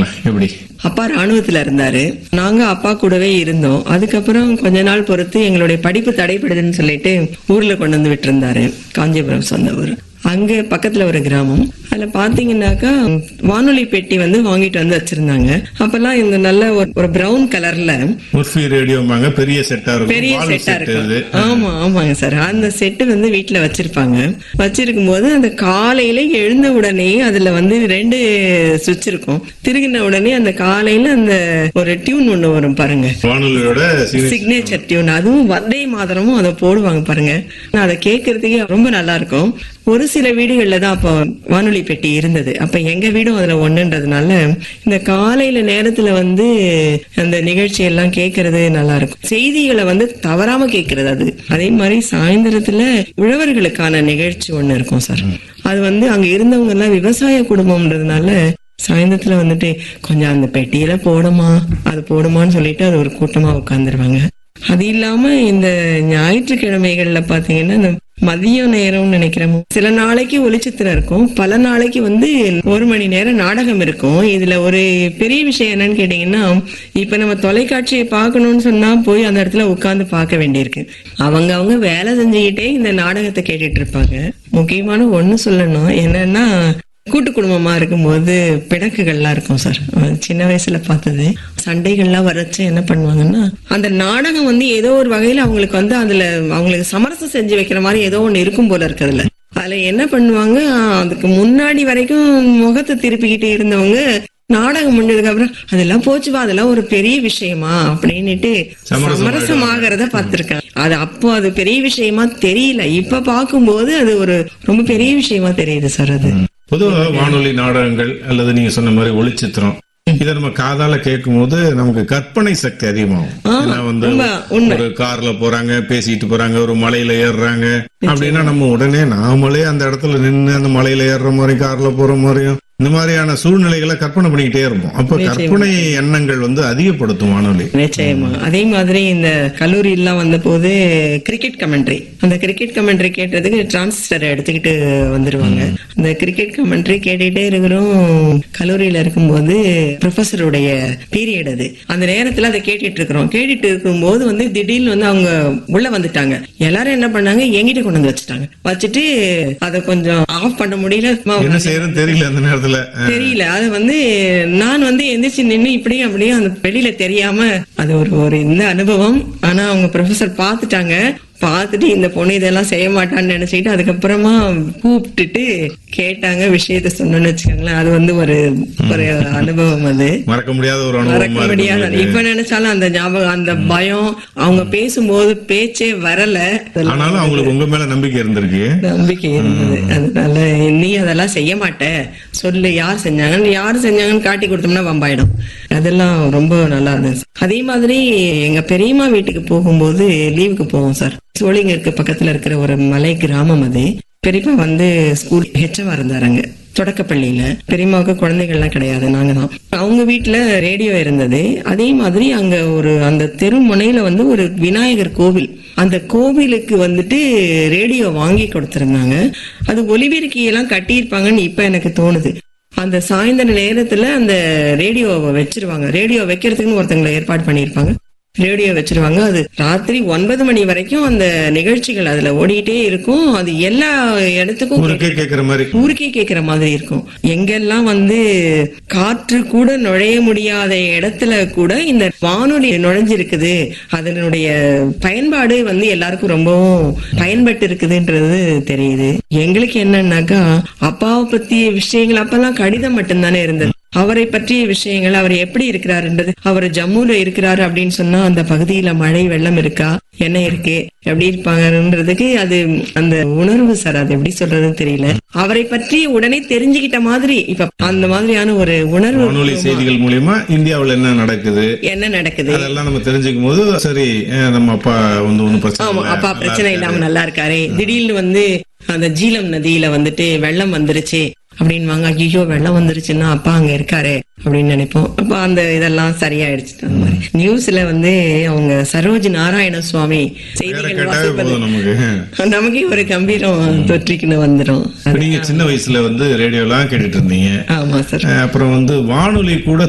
எப்படி அப்பா ராணுவத்துல இருந்தாரு நாங்க அப்பா கூடவே இருந்தோம் அதுக்கப்புறம் கொஞ்ச நாள் பொறுத்து எங்களுடைய படிப்பு தடைப்படுதுன்னு சொல்லிட்டு ஊர்ல கொண்டு வந்து விட்டிருந்தாரு காஞ்சிபுரம் சொந்த ஊர் அங்க பக்கத்துல ஒரு கிராமம் அதுல பாத்தீங்கன்னாக்கா வானொலி பெட்டி வந்து வாங்கிட்டு வந்து வச்சிருந்தாங்க அப்பெல்லாம் இந்த நல்ல ஒரு ஒரு பிரவுன் கலர்ல முர்ஃபி ரேடியோம்பாங்க பெரிய செட்டா இருக்கும் பெரிய வால் செட்டா செட் இது இருக்கும் ஆமா ஆமாங்க சார் அந்த செட்டு வந்து வீட்ல வச்சிருப்பாங்க வச்சிருக்கும் போது அந்த காலையில எழுந்த உடனே அதுல வந்து ரெண்டு சுவிட்ச் இருக்கும் திருகின உடனே அந்த காலையில அந்த ஒரு டியூன் ஒண்ணு வரும் பாருங்க வானொலியோட சீரியஸ் சிக்னேச்சர் டியூன் அதுவும் வந்தே மாதரமும் அதை போடுவாங்க பாருங்க நான் அதை கேட்கறதுக்கே ரொம்ப நல்லா இருக்கும் ஒரு சில வீடுகள்ல தான் அப்போ வானொலி பெட்டி இருந்தது அப்ப எங்க வீடும் அதுல ஒண்ணுன்றதுனால இந்த காலையில நேரத்துல வந்து அந்த நிகழ்ச்சி எல்லாம் கேட்கறது நல்லா இருக்கும் செய்திகளை வந்து தவறாம கேட்கறது அது அதே மாதிரி சாயந்தரத்துல உழவர்களுக்கான நிகழ்ச்சி ஒண்ணு இருக்கும் சார் அது வந்து அங்க இருந்தவங்க எல்லாம் விவசாய குடும்பம்ன்றதுனால சாயந்தரத்துல வந்துட்டு கொஞ்சம் அந்த பெட்டியில போடுமா அது போடுமான்னு சொல்லிட்டு அது ஒரு கூட்டமா உட்காந்துருவாங்க அது இல்லாம இந்த ஞாயிற்றுக்கிழமைகள்ல பாத்தீங்கன்னா இந்த மதிய நேரம்னு நினைக்கிறேன் சில நாளைக்கு ஒளிச்சித்திரம் இருக்கும் பல நாளைக்கு வந்து ஒரு மணி நேரம் நாடகம் இருக்கும் இதுல ஒரு பெரிய விஷயம் என்னன்னு கேட்டீங்கன்னா இப்ப நம்ம தொலைக்காட்சியை பார்க்கணும்னு சொன்னா போய் அந்த இடத்துல உட்கார்ந்து பார்க்க வேண்டியிருக்கு அவங்க அவங்க வேலை செஞ்சுக்கிட்டே இந்த நாடகத்தை கேட்டுட்டு இருப்பாங்க முக்கியமான ஒண்ணு சொல்லணும் என்னன்னா கூட்டு குடும்பமா இருக்கும்போது பிணக்குகள்லாம் இருக்கும் சார் அஹ் சின்ன வயசுல பார்த்தது சண்டைகள்லாம் வரச்சு என்ன பண்ணுவாங்கன்னா அந்த நாடகம் வந்து ஏதோ ஒரு வகையில அவங்களுக்கு வந்து அதுல அவங்களுக்கு சமரசம் செஞ்சு வைக்கிற மாதிரி ஏதோ ஒண்ணு இருக்கும் போல இருக்கு அதுல அதுல என்ன பண்ணுவாங்க அதுக்கு முன்னாடி வரைக்கும் முகத்தை திருப்பிக்கிட்டு இருந்தவங்க நாடகம் முடிஞ்சதுக்கு அப்புறம் அதெல்லாம் போச்சுவா அதெல்லாம் ஒரு பெரிய விஷயமா அப்படின்னுட்டு சமரசம் சமரசமாகறத பார்த்திருக்கேன் அது அப்போ அது பெரிய விஷயமா தெரியல இப்ப பார்க்கும்போது அது ஒரு ரொம்ப பெரிய விஷயமா தெரியுது சார் அது பொதுவா வானொலி நாடகங்கள் அல்லது நீங்க சொன்ன மாதிரி ஒளிச்சித்திரம் இதை நம்ம காதால கேட்கும் போது நமக்கு கற்பனை சக்தி அதிகமாகும் ஏன்னா வந்து ரொம்ப உண்மை. ஒரு கார்ல போறாங்க பேசிட்டு போறாங்க ஒரு மலையில ஏறுறாங்க அப்படின்னா நம்ம உடனே நாமளே அந்த இடத்துல நின்னு அந்த மலையில ஏறுற மாதிரி கார்ல போற மாதிரியும் இந்த மாதிரியான சூழ்நிலைகளை கற்பனை பண்ணிக்கிட்டே இருப்போம் அப்ப கற்பனை எண்ணங்கள் வந்து அதிகப்படுத்தும் வானொலி நிச்சயமா அதே மாதிரி இந்த கல்லூரி எல்லாம் வந்த போது கிரிக்கெட் கமெண்ட்ரி அந்த கிரிக்கெட் கமெண்ட்ரி கேட்டதுக்கு டிரான்சிஸ்டர் எடுத்துக்கிட்டு வந்துருவாங்க அந்த கிரிக்கெட் கமெண்ட்ரி கேட்டுட்டே இருக்கிறோம் கல்லூரியில இருக்கும்போது ப்ரொஃபஸருடைய பீரியட் அது அந்த நேரத்துல அதை கேட்டுட்டு இருக்கிறோம் கேட்டுட்டு இருக்கும்போது வந்து திடீர்னு வந்து அவங்க உள்ள வந்துட்டாங்க எல்லாரும் என்ன பண்ணாங்க எங்கிட்ட கொண்டு வந்து வச்சுட்டாங்க வச்சுட்டு அதை கொஞ்சம் ஆஃப் பண்ண முடியல சும்மா என்ன செய்யறதுன்னு தெரியல அந்த நேரத்துல தெரியல அது வந்து நான் வந்து எந்திரிச்சு நின்னு இப்படியும் அப்படியும் அந்த வெளியில தெரியாம அது ஒரு ஒரு இந்த அனுபவம் ஆனா அவங்க ப்ரொஃபசர் பார்த்துட்டாங்க பார்த்துட்டு இந்த பொண்ணு இதெல்லாம் செய்ய மாட்டான்னு நினைச்சுக்கிட்டு அதுக்கப்புறமா கூப்பிட்டுட்டு கேட்டாங்க விஷயத்த சொன்னோன்னு வச்சுக்கோங்களேன் அது வந்து ஒரு ஒரு அனுபவம் அது மறக்க முடியாத ஒரு மறக்க அனுபவமா முடியாத இருக்கு இப்ப நினைச்சாலும் அந்த ஞாபகம் அந்த பயம் அவங்க பேசும்போது பேச்சே வரல ஆனாலும் அவங்களுக்கு உங்க மேல நம்பிக்கை இருந்திருக்கு நம்பிக்கை இருந்தது அதனால நீ அதெல்லாம் செய்ய மாட்ட சொல்லு யார் செஞ்சாங்கன்னு யார் செஞ்சாங்கன்னு காட்டி கொடுத்தோம்னா வம்பாயிடும் அதெல்லாம் ரொம்ப நல்லா இருந்துச்சு அதே மாதிரி எங்க பெரியம்மா வீட்டுக்கு போகும்போது லீவுக்கு போவோம் சார் சோழிங்கருக்கு பக்கத்துல இருக்கிற ஒரு மலை கிராமம் அது பெரியப்பா வந்து ஸ்கூல் ஹெச்எம் இருந்தாருங்க தொடக்கப்பள்ளியில பெரியம்மாவுக்கு குழந்தைகள்லாம் கிடையாது நாங்க தான் அவங்க வீட்டுல ரேடியோ இருந்தது அதே மாதிரி அங்க ஒரு அந்த தெரு முனையில வந்து ஒரு விநாயகர் கோவில் அந்த கோவிலுக்கு வந்துட்டு ரேடியோ வாங்கி கொடுத்திருந்தாங்க அது ஒலிபெருக்கி எல்லாம் கட்டியிருப்பாங்கன்னு இப்ப எனக்கு தோணுது அந்த சாயந்தர நேரத்துல அந்த ரேடியோவை வச்சிருவாங்க ரேடியோ வைக்கிறதுக்குன்னு ஒருத்தங்களை ஏற்பாடு பண்ணியிருப்பாங்க ரேடியோ வச்சிருவாங்க அது ராத்திரி ஒன்பது மணி வரைக்கும் அந்த நிகழ்ச்சிகள் அதுல ஓடிட்டே இருக்கும் அது எல்லா இடத்துக்கும் ஊருக்கே கேக்குற மாதிரி ஊருக்கே கேக்குற மாதிரி இருக்கும் எங்கெல்லாம் வந்து காற்று கூட நுழைய முடியாத இடத்துல கூட இந்த வானொலி நுழைஞ்சிருக்குது அதனுடைய பயன்பாடு வந்து எல்லாருக்கும் ரொம்பவும் பயன்பட்டு இருக்குதுன்றது தெரியுது எங்களுக்கு என்னன்னாக்கா அப்பாவை பத்திய விஷயங்கள் அப்பெல்லாம் கடிதம் மட்டும்தானே இருந்தது அவரை பற்றிய விஷயங்கள் அவர் எப்படி இருக்கிறாருன்றது அவர் ஜம்முல இருக்கிறாரு அப்படின்னு சொன்னா அந்த பகுதியில மழை வெள்ளம் இருக்கா என்ன இருக்கு எப்படி இருப்பாங்கன்றதுக்கு அது அந்த உணர்வு சார் அது எப்படி சொல்றதுன்னு தெரியல அவரை பற்றி உடனே தெரிஞ்சுக்கிட்ட மாதிரி இப்ப அந்த மாதிரியான ஒரு உணர்வு வானொலி செய்திகள் மூலியமா இந்தியாவுல என்ன நடக்குது என்ன நடக்குது அதெல்லாம் நம்ம தெரிஞ்சுக்கும் போது சரி அஹ், நம்ம அப்பா வந்து ஒண்ணும் பிரச்சனை ஆமா இல்ல. அப்பா பிரச்சனை இல்லாம நல்லா இருக்காரே திடீர்னு வந்து அந்த ஜீலம் நதியில வந்துட்டு வெள்ளம் வந்துருச்சு அப்படின்வாங்க ஐயோ வெள்ளம் வந்துருச்சுன்னா அப்பா அங்க இருக்காரே அப்படின்னு நினைப்போம் அப்ப அந்த இதெல்லாம் சரியாயிடுச்சு அந்த மாதிரி நியூஸ்ல வந்து அவங்க சரோஜ் நாராயண சுவாமி வேற செய்திகள் கேட்டாவே வாசிப்பது போதும் நமக்கு நமக்கே ஒரு கம்பீரம் தொற்றிக்கின்னு வந்துரும் இப்ப நீங்க சின்ன வயசுல வந்து ரேடியோலாம் கேட்டுட்டு இருந்தீங்க ஆமா சார் அஹ், அப்புறம் வந்து வானொலி கூட